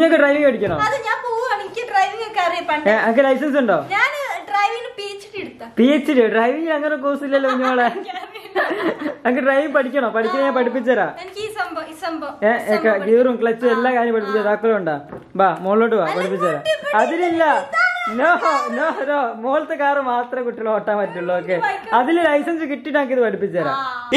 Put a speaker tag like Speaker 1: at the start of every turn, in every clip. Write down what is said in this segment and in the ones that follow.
Speaker 1: നിങ്ങൾക്ക് ഡ്രൈവിംഗ് പഠിക്കണോ
Speaker 2: അത് ഞാൻ പോവാണ് എനിക്ക് ഡ്രൈവിംഗ് ഒക്കെ അറിയാം പണ്ട്
Speaker 1: എനിക്ക് ലൈസൻസ് ഉണ്ടോ
Speaker 2: ഞാൻ ഡ്രൈവിംഗ് പി എച്ച് ഡി എടുത്ത
Speaker 1: പി എച്ച് ഡി ഡ്രൈവിംഗ് അങ്ങനെ കോഴ്സ് ഇല്ലല്ലോ കുഞ്ഞോളെ എനിക്ക് ഡ്രൈവിംഗ് പഠിക്കണോ പഠിക്കാൻ ഞാൻ പഠിപ്പിച്ചുതരാം
Speaker 2: എനിക്ക് ഈ സംഭവം ഈ സംഭവം
Speaker 1: ഏ ഗീറും ക്ലച്ചും എല്ലാ കാര്യം പഠിപ്പിച്ചു താക്കളും ഉണ്ടാ വാ മുകളിലോട്ട് വാ പഠിപ്പിച്ചുതരാം അതിലില്ല നോ നോ നോ മുകളത്തെ കാറ് മാത്രമേ കുട്ടികൾ ഓട്ടാൻ പറ്റുള്ളൂ ഓക്കെ അതിൽ ലൈസൻസ് കിട്ടിയിട്ട് നമുക്ക് ഇത് പഠിപ്പിച്ചുതരാം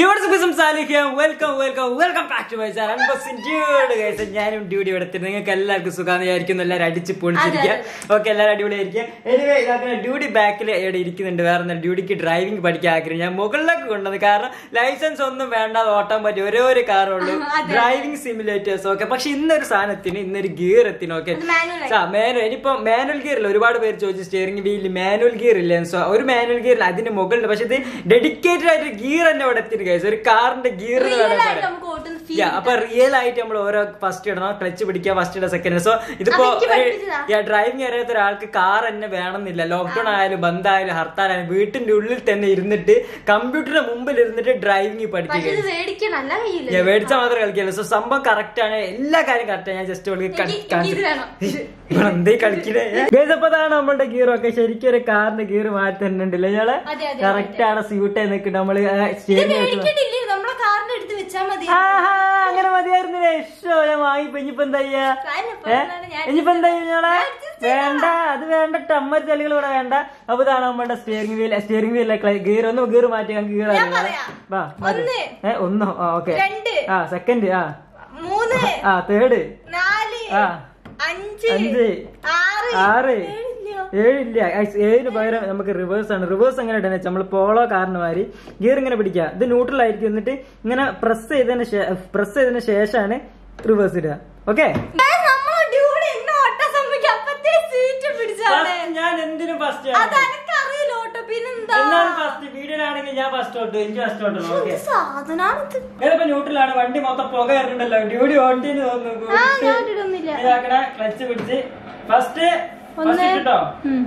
Speaker 1: welcome welcome welcome back to my channel ഞാനും ഡ്യൂട്ടി എടുത്തിട്ട് നിങ്ങൾക്ക് എല്ലാവർക്കും സുഖാന്ന് വിചാരിക്കുന്നു എല്ലാവരും അടിച്ച് പൊളിച്ചിരിക്കുക ഓക്കെ എല്ലാവരും അടിപൊളിയായിരിക്കും എനിവേ ഇതാക്കുന്ന ഡ്യൂട്ടി ബാക്കിൽ ഇവിടെ ഇരിക്കുന്നുണ്ട് വേറെ ഒന്നും ഡ്യൂട്ടിക്ക് ഡ്രൈവിംഗ് പഠിക്കാൻ ആഗ്രഹം ഞാൻ മുകളിലേക്ക് കൊണ്ടുവന്നത് കാരണം ലൈസൻസ് ഒന്നും വേണ്ടാതെ ഓട്ടാൻ പറ്റിയ ഒരേ ഒരു കാറുള്ളൂ ഡ്രൈവിംഗ് സിമുലേറ്റേഴ്സ് ഓക്കെ പക്ഷെ ഇന്നൊരു സാധനത്തിന് ഇന്നൊരു ഗിയർ എത്തിന് ഓക്കെ
Speaker 2: manual
Speaker 1: മാനുവൽ ഇനിയിപ്പോ മാനുവൽ ഗിയർ ഇല്ല ഒരുപാട് പേര് ചോദിച്ചു സ്റ്റിയറിംഗ് വീലിൽ മാനുവൽ ഗിയർ ഇല്ല സോ ഒരു മാനുവൽ ഗിയർ അതിന്റെ മുകളിൽ പക്ഷെ ഇത് ഡെഡിക്കേറ്റഡ് ആയിട്ട് ഗിയർ തന്നെ ഇവിടെ എത്തിയിട്ട് guys. ഒരു കാറിന്റെ ഗിയർ
Speaker 2: റിയൽ ആയിട്ട് നമുക്ക് ഓട്ടുന്ന ഫീൽ
Speaker 1: Yeah, അപ്പൊ റിയൽ ആയിട്ട് നമ്മൾ ഓരോ ഫസ്റ്റ് ഇടണം ക്ലച്ച് പിടിക്കുക ഫസ്റ്റ് ഇട സെക്കൻഡ് സോ ഇതിപ്പോ
Speaker 2: അതെനിക്ക് പഠിപ്പിച്ചതാ.
Speaker 1: ഡ്രൈവിംഗ് അറിയാത്ത ഒരാൾക്ക് കാർ തന്നെ വേണമെന്നില്ല ലോക്ക്ഡൌൺ ആയാലും ബന്ധായാലും ഹർത്താലായാലും വീട്ടിന്റെ ഉള്ളിൽ തന്നെ ഇരുന്നിട്ട് കമ്പ്യൂട്ടറിന്റെ മുമ്പിൽ ഇരുന്നിട്ട് ഡ്രൈവിംഗ്
Speaker 2: പക്ഷെ
Speaker 1: പഠിക്കുക
Speaker 2: ഇത് മേടിക്കണം അല്ല കയ്യില്ല
Speaker 1: ഞാൻ മേടിച്ചാൽ മാത്രമേ കളിക്കുള്ളൂ സോ സംഭവം കറക്റ്റ് ആണ് എല്ലാ കാര്യം കറക്റ്റ് ഞാൻ ജസ്റ്റ്
Speaker 2: എനിക്ക് എനിക്ക് ഇത് വേണം
Speaker 1: എന്തേ കളിക്കണേ Guys, അപ്പൊ അതാണ് നമ്മളുടെ ഗിയർ ഒക്കെ ശരിക്കും ഒരു കാറിന്റെ ഗിയർ മാറ്റുന്നുണ്ടല്ലേ ഞങ്ങള്
Speaker 2: അതെ, അതെ,
Speaker 1: കറക്റ്റ് ആണ് സ്യൂട്ട് ആയി നിൽക്കും നമ്മള്
Speaker 2: ഇത്
Speaker 1: സ്റ്റേറിംഗ്
Speaker 2: മേടിക്കണ്ടില്ലേ നമ്മളെ കാറിന്റെ അടുത്ത് വെച്ചാ മതി
Speaker 1: ആഹാ, അങ്ങനെ മതിയായിരുന്നില്ലേ ഇഷ്ടോ ഞാൻ വാങ്ങിപ്പോ ഇനിയിപ്പോ എന്താ ചെയ്യാ
Speaker 2: സാധനം ഇപ്പൊ
Speaker 1: ഏ?
Speaker 2: എന്താണ് ഞാൻ
Speaker 1: ഇനിയിപ്പോ എന്താ ഞങ്ങളെ
Speaker 2: adjust
Speaker 1: വേണ്ട അത് വേണ്ട ടമ്മ ചെളികൾ ഇവിടെ വേണ്ട അപ്പൊ ഇതാണ് നമ്മുടെ steering wheel steering wheel gear ഒന്ന് ഗിയർ മാറ്റി ഞങ്ങൾക്ക് ഗിയർ
Speaker 2: ഞാൻ പറയാം. ഒന്ന്.
Speaker 1: ഏ ഒന്നോ ഓക്കെ
Speaker 2: രണ്ട്
Speaker 1: ആ സെക്കൻഡ് ആ
Speaker 2: മൂന്ന്
Speaker 1: ആ തേർഡ്
Speaker 2: നാല്
Speaker 1: ആ
Speaker 2: അഞ്ച്
Speaker 1: അഞ്ച്
Speaker 2: ആറ്
Speaker 1: ആറ്
Speaker 2: ഏഴില്ല.
Speaker 1: ഏഴില്ല ഐസ് ഏഴിന് പകരം നമുക്ക് റിവേഴ്സ് ആണ് റിവേഴ്സ് എങ്ങനെ ഇടുന്നത് വെച്ചാൽ നമ്മൾ പോളോ കാറിന് മാതിരി ഗിയർ ഇങ്ങനെ പിടിക്കുക ഇത് ന്യൂട്രൽ ആയിരിക്കും എന്നിട്ട് ഇങ്ങനെ പ്രസ് ചെയ്തതിന് പ്രസ് ചെയ്തതിന് ശേഷമാണ് റിവേഴ്സ് ഇടുക ഓക്കെ
Speaker 2: Guys, നമ്മളെ dude ഇന്ന് ഓട്ടം സംഭവിക്കും. അപ്പത്തേ seat പിടിച്ചാണ്.
Speaker 1: ഞാൻ എന്തിനും ഫസ്റ്റ്
Speaker 2: അത് അനക്കറിയില്ല ഓട്ടോ. പിന്നെന്താ?
Speaker 1: എന്നാലും ഫസ്റ്റ് വീഡിയോയിലാണെങ്കിൽ ഞാൻ ഫസ്റ്റ് ഓട്ടു എനിക്ക് ഫസ്റ്റ് ഓട്ടണം ഓക്കെ
Speaker 2: എന്ത് സാധനാണിത്?
Speaker 1: ഇതിപ്പോ ന്യൂട്രലാണ് വണ്ടി മൊത്തം പുക കയറുന്നുണ്ടല്ലോ ഡ്യൂട്ടി ഓട്ടിന്ന് തോന്നുന്നു
Speaker 2: ആ, ഞാൻ ഇട്ടിട്ടൊന്നുമില്ല.
Speaker 1: ഇതാക്കണ ക്ലച്ച് പിടിച്ച് ഫസ്റ്റ്
Speaker 2: ഒന്ന്.
Speaker 1: ഫസ്റ്റ് ഇട്ടോ
Speaker 2: ഉം.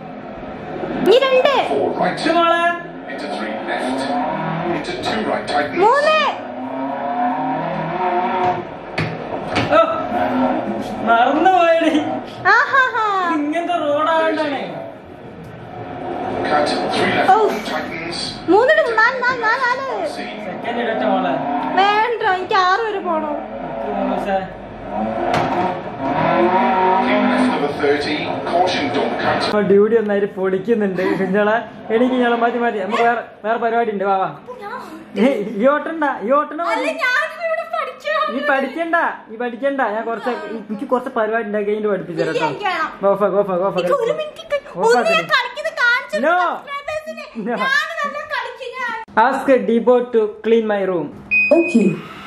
Speaker 2: ഇനി രണ്ട്
Speaker 3: Four right,
Speaker 1: ഇത് മോളെ
Speaker 3: into three left, into two right tightens.
Speaker 2: മൂന്ന്
Speaker 1: ഓ, മറന്നുപോയടി
Speaker 2: ആഹാഹാ.
Speaker 1: ഇങ്ങനത്തെ റോഡായോണ്ടാണ്
Speaker 3: Cut, three left,
Speaker 2: Oh.
Speaker 3: one tightens.
Speaker 2: മൂന്നിന് നാല് നാല് നാല് നാല്
Speaker 3: See,
Speaker 1: സെക്കൻഡ് ഇടട്ടെ മോളെ
Speaker 2: വേണ്ട എനിക്ക് ആറ് വരെ പോണോ
Speaker 1: ഇത് മോളൂസേ.
Speaker 3: keep left over 30. Caution, don't cut.
Speaker 1: ഇപ്പൊ ഡ്യൂട്ടി ഒന്നായിട്ട് പൊളിക്കുന്നുണ്ട് കുഞ്ഞോളെ എനിക്ക് ഇഞ്ഞോളെ മാറ്റി മാറ്റി നമുക്ക് വേറെ വേറെ പരിപാടി ഉണ്ട് വാ വാ ഏയ്, ഈ ഓട്ടണ്ട ഈ ഓട്ടണ
Speaker 2: അല്ല ഞാനിവിടെ പഠിക്കണം
Speaker 1: ഈ പഠിക്കണ്ട ഈ പഠിക്കണ്ട ഞാൻ കുറച്ച് എനിക്ക് കുറച്ച് പരിപാടി ഉണ്ടാക്കി കഴിഞ്ഞിട്ട് പഠിപ്പിച്ചു
Speaker 2: ഇല്ല,
Speaker 1: കേട്ടോ
Speaker 2: എനിക്ക് വേണം.
Speaker 1: ഗോഫ ഗോഫ ഗോഫ
Speaker 2: എനിക്ക് ഒരു മിനിറ്റ് ഒന്ന് ഞാൻ കളിക്കുന്നത് കാണിച്ചു
Speaker 1: No.
Speaker 2: subscribers-ന്.
Speaker 1: No.
Speaker 2: ഞാൻ നല്ല കളിക്കും ഞാൻ
Speaker 1: ആസ്ക് ഡിബോ to clean my room
Speaker 4: Okay.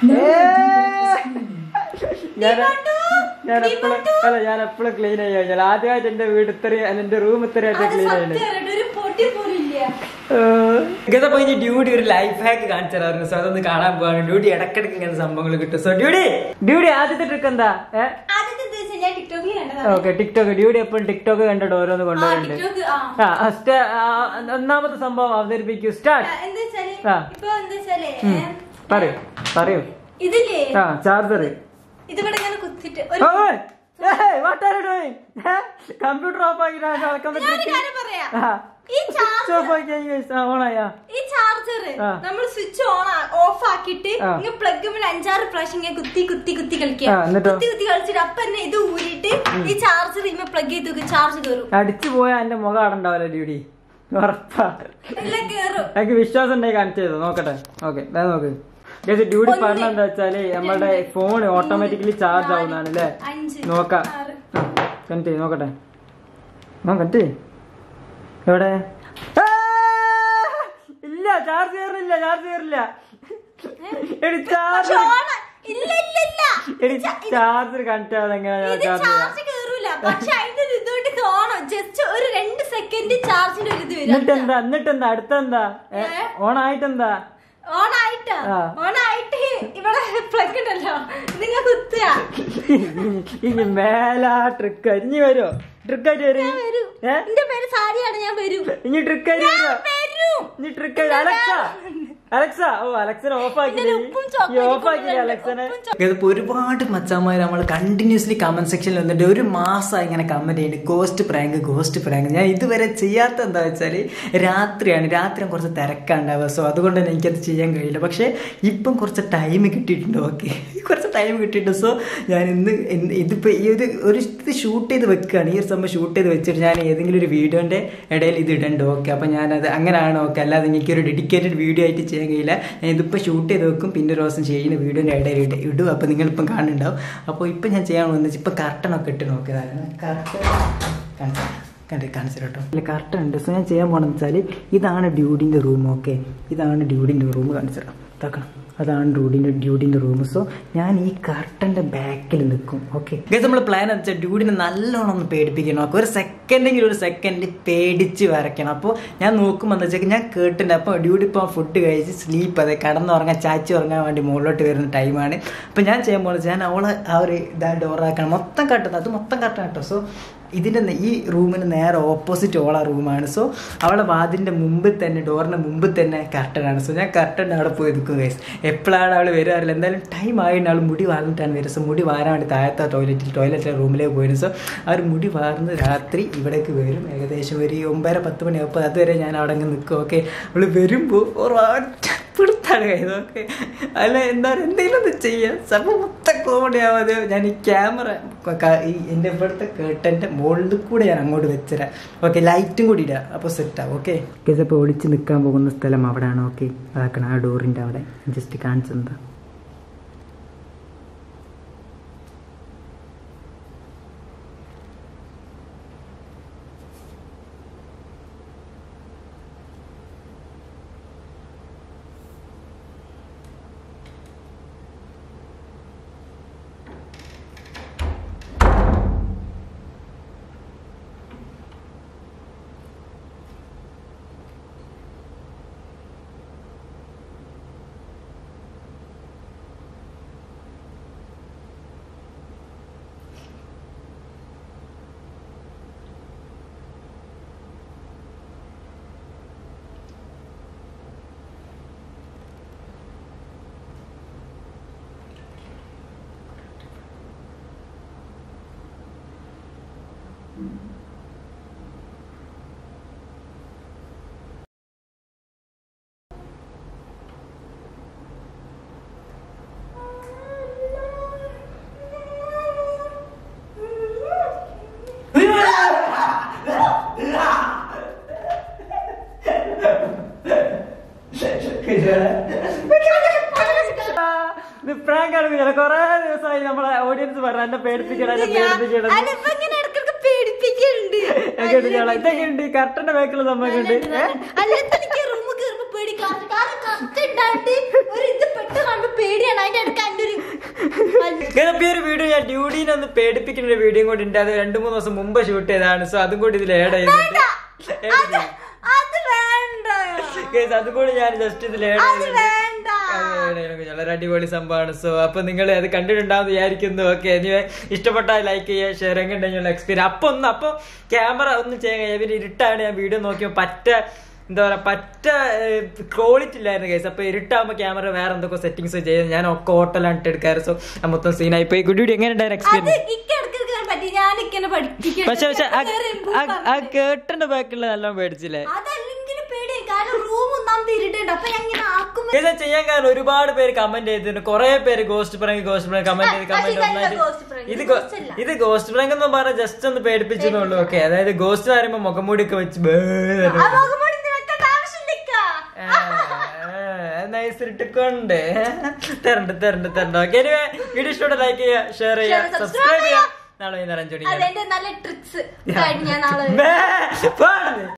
Speaker 1: ഞാൻ ഞാൻ എപ്പോഴും അല്ല ഞാൻ എപ്പോഴും ക്ലീൻ ചെയ്യാൻ കഴിഞ്ഞാൽ ആദ്യമായിട്ട് എന്റെ വീട് ഇത്രയും അല്ല എന്റെ റൂം ഇത്രയായിട്ട്
Speaker 2: അത്
Speaker 1: ക്ലീൻ ചെയ്യുന്നത്
Speaker 2: സത്യം ഒരു പൊടി പോലും ഇല്ല
Speaker 1: ഇങ്ങനത്തെ ഇനി ഡ്യൂട്ടി ഒരു ലൈഫ് ഹാക്ക് കാണിച്ചു തരാറുണ്ട് സോ അതൊന്ന് കാണാൻ പോവാണ് ഡ്യൂട്ടി ഇടക്കിടക്ക് ഇങ്ങനെ സംഭവങ്ങൾ കിട്ടും സോ ഡ്യൂട്ടി ഡ്യൂട്ടി ആദ്യത്തെ ട്രിക്ക് എന്താ ഏഹ്
Speaker 2: ആദ്യത്തെ ദിവസം ഞാൻ ടിക്ടോക്കിൽ കണ്ടതാണ്
Speaker 1: ഓക്കെ ടിക്ടോക്ക് ഡ്യൂട്ടി എപ്പോഴും ടിക്ടോക്ക് കണ്ടിട്ട് ഓരോന്ന്
Speaker 2: ആ,
Speaker 1: കൊണ്ടുവരുന്നുണ്ട്
Speaker 2: ടിക്ടോക്ക് ആ
Speaker 1: ആ സ്റ്റ- ആ, ഒന്നാമത്തെ സംഭവം അവതരിപ്പിക്കൂ സ്റ്റാർട്ട്
Speaker 2: എന്താ വെച്ചാല്
Speaker 1: ആ.
Speaker 2: ഇപ്പൊ എന്താ വെച്ചാല്
Speaker 1: ഉം. പറയൂ പറയൂ
Speaker 2: ഇതില്ലേ
Speaker 1: ആ ചാർജർ
Speaker 2: ഇതിവിടെ ഇങ്ങനെ കുത്തിട്ട് ഒരു
Speaker 1: കമ്പ്യൂട്ടർ ഓഫ് ആക്കി
Speaker 2: ഞാനൊരു കാര്യം പറയാം
Speaker 1: ആ.
Speaker 2: ഈ ചാർജർ
Speaker 1: ഓഫ് ആക്കി ഓണായാ
Speaker 2: ഈ ചാർജർ
Speaker 1: ആ.
Speaker 2: നമ്മൾ സ്വിച്ച് ഓൺ ഓഫ് ആക്കിയിട്ട്
Speaker 1: ആ.
Speaker 2: ഇങ്ങനെ പ്ലഗ് അഞ്ചാറ് പ്രാവശ്യം ഇങ്ങനെ കുത്തി കുത്തി കുത്തി കളിക്കുക
Speaker 1: ആ, എന്നിട്ടോ?
Speaker 2: കുത്തി കുത്തി കളിച്ചിട്ട് അപ്പൊ തന്നെ ഇത് ഊരിയിട്ട് ഈ ചാർജർ ഇങ്ങനെ പ്ലഗ് ചെയ്ത് ചാർജ് കയറും
Speaker 1: അടിച്ചു പോയാ എന്റെ മുഖം അടണ്ടാവില്ല ഡ്യൂട്ടി ഉറപ്പാ
Speaker 2: എല്ലാം കയറും
Speaker 1: എനിക്ക് വിശ്വാസം ഉണ്ടെങ്കിൽ കണക്ട് ചെയ്തോ നോക്കട്ടെ ഓക്കെ വേഗം നോക്ക് ഡ്യൂട്ടി
Speaker 2: ഒന്ന്,
Speaker 1: പറഞ്ഞ എന്താ വെച്ചാല് നമ്മളുടെ ഫോൺ ഓട്ടോമാറ്റിക്കലി ചാർജ് ആവുന്നതാണ് അല്ലേ
Speaker 2: അഞ്ച്
Speaker 1: നോക്കാം
Speaker 2: ആറ്
Speaker 1: കണക്ട് ചെയ്ത് നോക്കട്ടെ ആ കണക്ട് ചെയ്യ്. എവിടെ ആ! ഇല്ല ചാർജ് കയറില്ല ചാർജ് കയറില്ല എടി ചാർജ്
Speaker 2: പക്ഷെ on ആ- ഇല്ല ഇല്ല ഇല്ല
Speaker 1: എടി ചാർജർ കണക്ട് ആവാതെ എങ്ങനെയാ
Speaker 2: ഇത്
Speaker 1: ചാർജ് ചെയ്യാ
Speaker 2: ചാർജ് കയറൂല പക്ഷെ അതിന്റെ ഒരു ഇതുകൊണ്ട് കാണും ജസ്റ്റ് ഒരു രണ്ട് സെക്കൻഡ് ചാർജിന്റെ ഒരു ഇത്
Speaker 1: എന്നിട്ട്
Speaker 2: വരും
Speaker 1: എന്താ എന്നിട്ട് എന്താ അടുത്തെന്താ ഓൺ ആയിട്ടെന്താ
Speaker 2: ഓൺ ആയിട്ടാ
Speaker 1: ആ.
Speaker 2: ഓൺ ആയിട്ട് ഇവിടെ പ്ലഗ് ഉണ്ടല്ലോ നിങ്ങൾ കുത്തുക
Speaker 1: ഇനി മേലാ ട്രിക്ക് ഇനി വരുമോ ട്രിക്കായിട്ട് വരും
Speaker 2: ഞാൻ വരൂ
Speaker 1: ഏ
Speaker 2: എന്റെ പേര് സാരിയാണ് ഞാൻ വരൂ
Speaker 1: ഇനി ട്രിക്കായിട്ട് വരുമോ
Speaker 2: ഞാൻ വരൂ
Speaker 1: ഇനി ട്രിക്കായിട്ട് അലക്സ അലക്സ ഓ അലക്സനെ ഓഫ്
Speaker 2: ഇതിന് ഉപ്പും ചോക്ലേറ്റും
Speaker 1: ഓഫ് ആക്കില്ല
Speaker 2: കൊണ്ടുവരണ്ട.
Speaker 1: അലക്സനെ
Speaker 2: ഉപ്പും
Speaker 4: ഇതിപ്പോ ഒരുപാട് മച്ചാന്മാർ നമ്മൾ കണ്ടിന്യൂസ്ലി കമന്റ് സെക്ഷനിൽ വന്നിട്ട് ഒരു മാസമായി ഇങ്ങനെ കമന്റ് ചെയ്യുന്നുണ്ട് ഗോസ്റ്റ് പ്രാങ്ക് ഗോസ്റ്റ് പ്രാങ്ക് ഞാൻ ഇതുവരെ ചെയ്യാത്ത എന്താ വെച്ചാൽ രാത്രിയാണ് രാത്രി കുറച്ച് തിരക്കുണ്ടാവുക സോ അതുകൊണ്ട് തന്നെ എനിക്കത് ചെയ്യാൻ കഴിയില്ല പക്ഷേ ഇപ്പം കുറച്ച് ടൈം കിട്ടിയിട്ടുണ്ട് ഓക്കെ കുറച്ച് ടൈം കിട്ടിയിട്ടുണ്ട് സോ ഞാൻ ഇന്ന് ഇന്ന് ഇതിപ്പോ ഈ ഒരു ഒരു ഇത് ഷൂട്ട് ചെയ്ത് വെക്കുകയാണ് ഈ ഒരു സംഭവം ഷൂട്ട് ചെയ്ത് വെച്ചിട്ട് ഞാൻ ഏതെങ്കിലും ഒരു വീഡിയോന്റെ ഇടയിൽ ഇത് ഇടണ്ട് ഓക്കെ അപ്പൊ ഞാനത് അങ്ങനെയാണ് ഓക്കെ അല്ലാതെ എനിക്ക് ഒരു ഡെഡിക്കേറ്റഡ് വീഡിയോ ആയിട്ട് ചെയ്യാൻ കഴിയില്ല ഞാൻ ഇതിപ്പോൾ ഷൂട്ട് ചെയ്ത് വെക്കും പിന്നെ ഒരു ദിവസം ചെയ്യുന്ന വീഡിയോൻ്റെ ഇടയിൽ ഇട ഇടും അപ്പോൾ നിങ്ങളിപ്പം കാണുന്നുണ്ടാവും അപ്പോൾ ഇപ്പം ഞാൻ ചെയ്യാൻ പോകുന്നത് ഇപ്പം കർട്ടനൊക്കെ ഇട്ട് നോക്കിയതാണ് കർട്ടൻ കണ്ടേ കാണിച്ചു കേട്ടോ അല്ല കർട്ടൻ ഉണ്ട് സോ ഞാൻ ചെയ്യാൻ പോകണമെന്ന് വെച്ചാൽ ഇതാണ് ഡ്യൂഡിൻ്റെ റൂം ഓക്കെ ഇതാണ് ഡ്യൂഡിൻ്റെ റൂം കാണിച്ചു തരാം ഇതാക്കണം അതാണ് ഡ്യൂഡിൻ്റെ ഡ്യൂഡിൻ്റെ റൂം സോ ഞാൻ ഈ കർട്ടൻ്റെ ബാക്കിൽ നിൽക്കും ഓക്കെ നമ്മൾ പ്ലാൻ എന്ന് വെച്ചാൽ ഡ്യൂഡിനെ നല്ലോണം ഒന്ന് പേടിപ്പിക്കണം ഓക്കെ ഒരു സെക്കൻഡെങ്കിലും ഒരു സെക്കൻഡ് പേടിച്ച് വരയ്ക്കണം അപ്പോൾ ഞാൻ നോക്കുമ്പോൾ എന്താ വെച്ചാൽ ഞാൻ കേട്ടിട്ടുണ്ട് അപ്പോൾ ഡ്യൂഡി ഇപ്പോൾ ഫുഡ് കഴിച്ച് സ്ലീപ്പ് അതെ കടന്നുറങ്ങാൻ ചാച്ചി ഉറങ്ങാൻ വേണ്ടി മുകളിലോട്ട് വരുന്ന ടൈമാണ് അപ്പോൾ ഞാൻ ചെയ്യാൻ പോകുന്നത് ഞാൻ അവളെ ആ ഒരു ഇതാ ഡോറാക്കണം മൊത്തം കട്ടുന്നത് അത് മൊത്തം കട്ടണം കേട്ടോ സോ ഇതിൻ്റെ നെ- ഈ റൂമിന് നേരെ ഓപ്പോസിറ്റ് ഓള റൂമാണ് സോ അവളെ വാതിലിൻ്റെ മുമ്പിൽ തന്നെ ഡോറിൻ്റെ മുമ്പിൽ തന്നെ കർട്ടനാണ് സോ ഞാൻ കർട്ടൻ അവിടെ പോയി നിൽക്കും ഗൈസ് എപ്പോഴാണ് അവൾ വരാറില്ല എന്തായാലും ടൈം ആയിട്ട് അവൾ മുടി വാർന്നിട്ടാണ് വരുന്നത് സോ മുടി വാരാൻ വേണ്ടി താഴത്തെ ടോയ്ലറ്റിൽ ടോയ്ലറ്റിലെ റൂമിലേക്ക് പോയിരുന്നു സോ ആ ഒരു മുടി വാർന്ന് രാത്രി ഇവിടേക്ക് വരും ഏകദേശം ഒരു ഒമ്പതര പത്ത് മണിയാകുമ്പോൾ അതുവരെ ഞാൻ അവിടെ അങ്ങ് നിൽക്കും ഓക്കെ അവൾ വരുമ്പോൾ ഒരൊറ്റ പിടുത്താണ് കയ്യത് ഓക്കെ അല്ല എന്താ പറയുക എന്തെങ്കിലും ഒന്ന് ചെയ്യാം സംഭവം മൊത്തം കോമഡി ആവാതെ ഞാൻ ഈ ക്യാമറ ഈ എൻ്റെ ഇവിടുത്തെ കേട്ടൻ്റെ മുകളിൽ കൂടെ ഞാൻ അങ്ങോട്ട് വെച്ചുതരാം ഓക്കെ ലൈറ്റും കൂടി ഇടാം അപ്പോൾ സെറ്റാവും ഓക്കെ ഇപ്പോൾ ഒളിച്ച് നിൽക്കാൻ പോകുന്ന സ്ഥലം അവിടെയാണ് ഓക്കെ അതാക്കണം ആ ഡോറിൻ്റെ അവിടെ ജസ്റ്റ് കാണിച്ചെന്താ
Speaker 1: ഇത് പ്രാങ്ക് ആണ് കുഞ്ഞാ കൊറേ ദിവസമായി നമ്മളെ ഓഡിയൻസ് പറഞ്ഞു എന്നെ പേടിപ്പിക്കണം എന്നെ പേടിപ്പിക്കണം
Speaker 2: അതിപ്പോ ഇങ്ങനെ ഇടയ്ക്കിടയ്ക്ക് പേടിപ്പിക്കുന്നുണ്ട്
Speaker 1: ഒക്കെ ഉണ്ട് ചേട്ടാ. ഇതൊക്കെ ഉണ്ട് കർട്ടന്റെ ബാക്കിലുള്ള സംഭവം ഉണ്ട്
Speaker 2: അല്ലാത്ത എനിക്ക് റൂമ് കയറുമ്പോ പേടിക്കാം കാരണം കറക്റ്റ് ഉണ്ടായിട്ട് ഒരു ഇത് പെട്ട് കാണുമ്പോ പേടിയാണ് അതിന്റെ അടുക്ക് അതിന്റെ ഒരു
Speaker 1: ഇപ്പൊ ഈ ഒരു വീഡിയോ ഞാൻ ഡ്യൂഡീനെ ഒന്ന് പേടിപ്പിക്കുന്ന ഒരു വീഡിയോ കൂടി ഉണ്ട് അത് രണ്ടു മൂന്ന് ദിവസം മുമ്പ് ഷൂട്ട് ചെയ്തതാണ് സോ അതും കൂടി ഇതിൽ ഏഡ്
Speaker 2: വേണ്ട.
Speaker 1: ചെയ്യുന്നുണ്ട്
Speaker 2: അത് അത് വേണ്ട
Speaker 1: Guys, അതും കൂടി ഞാൻ ജസ്റ്റ് ഇതിൽ ഏഡ്
Speaker 2: അത്
Speaker 1: ചെയ്യുന്നുണ്ട്
Speaker 2: വേണ്ട
Speaker 1: അത് add ചെയ്യണം. വളരെ അടിപൊളി സംഭവമാണ് സോ അപ്പൊ നിങ്ങൾ അത് കണ്ടിട്ടുണ്ടാവും വിചാരിക്കുന്നു ഓക്കെ ഇഷ്ടപ്പെട്ടാൽ ലൈക്ക് ചെയ്യുക ഷെയർ എങ്ങനെയുള്ള എക്സ്പീരിയൻസ് അപ്പൊ ഒന്ന് അപ്പൊ ക്യാമറ ഒന്നും ചെയ്യാൻ കഴിയും പിന്നെ ഇരുട്ടാണ് ഞാൻ വീഡിയോ നോക്കിയപ്പോൾ പറ്റ എന്താ പറയാ പറ്റ ക്വാളിറ്റി ഇല്ലായിരുന്നു കേസ് അപ്പൊ ഇരുട്ടാകുമ്പോ ക്യാമറ വേറെ എന്തൊക്കെ സെറ്റിങ്സ് ചെയ്ത് ഞാൻ ഒക്കെ ഹോട്ടലാണ് എടുക്കാറ് സോ മൊത്തം സീനായി പോയി ഗുഡ് എങ്ങനെ ഉണ്ടായിരുന്നു
Speaker 2: അത്
Speaker 1: എക്സ്പീരിയൻസ്
Speaker 2: ഇക്കിടക്ക് പറ്റി ഞാൻ ഇങ്ങനെ പഠിപ്പിക്കും
Speaker 1: പക്ഷെ പക്ഷെ ആ കേട്ടന്റെ ബാക്കിയുള്ള നല്ലോണം പേടിച്ചില്ലേ
Speaker 2: അതല്ലെങ്കിലും പേടി കാരണം റൂം ഒന്നാമത് ഇരുട്ടുണ്ട് അപ്പൊ ഞാൻ ഇങ്ങനെ ആക്കുമ്പോ
Speaker 1: ഇത് ചെയ്യാൻ കാരണം ഒരുപാട് പേര് കമന്റ് ചെയ്തിട്ടുണ്ട് കുറെ പേര് ghost prank ghost prank comment ചെയ്ത്
Speaker 2: ആ,
Speaker 1: കമന്റ്
Speaker 2: ഇതല്ല
Speaker 1: ഒന്നായിട്ട്
Speaker 2: ghost prank,
Speaker 1: ഇത്
Speaker 2: ഇത്
Speaker 1: ഗോ-
Speaker 2: ghost അല്ല.
Speaker 1: ഇത് ഗോസ്റ്റ് പ്രാങ്ക് എന്ന് പറഞ്ഞാൽ ജസ്റ്റ് ഒന്ന് പേടിപ്പിച്ചെന്നുള്ളൂ ഓക്കെ അതായത് ഗോസ്റ്റ് പറയുമ്പോ മുഖംമൂടി ഒക്കെ വെച്ച് ബേ എന്ന്
Speaker 2: ആ മുഖംമൂടി ഇനി വെക്കേണ്ട ആവശ്യമില്ല
Speaker 1: നൈസിട്ടിക്കൊണ്ട് തരണ്ട് തരണ്ട് തരണ്ട് ഓക്കെ വീഡിയോ ഇഷ്ടോടെ ലൈക്ക് ചെയ്യുക ഷെയർ ചെയ്യുക
Speaker 2: Share, subscribe
Speaker 1: സബ്സ്ക്രൈബ് ചെയ്യുക
Speaker 2: ചെയ്യുക.
Speaker 1: നാളെ വൈകുന്നേരം അഞ്ചു
Speaker 2: അതെന്റെ നല്ല ട്രിക്സ് ഞാൻ നാളെ
Speaker 1: മണിക്ക്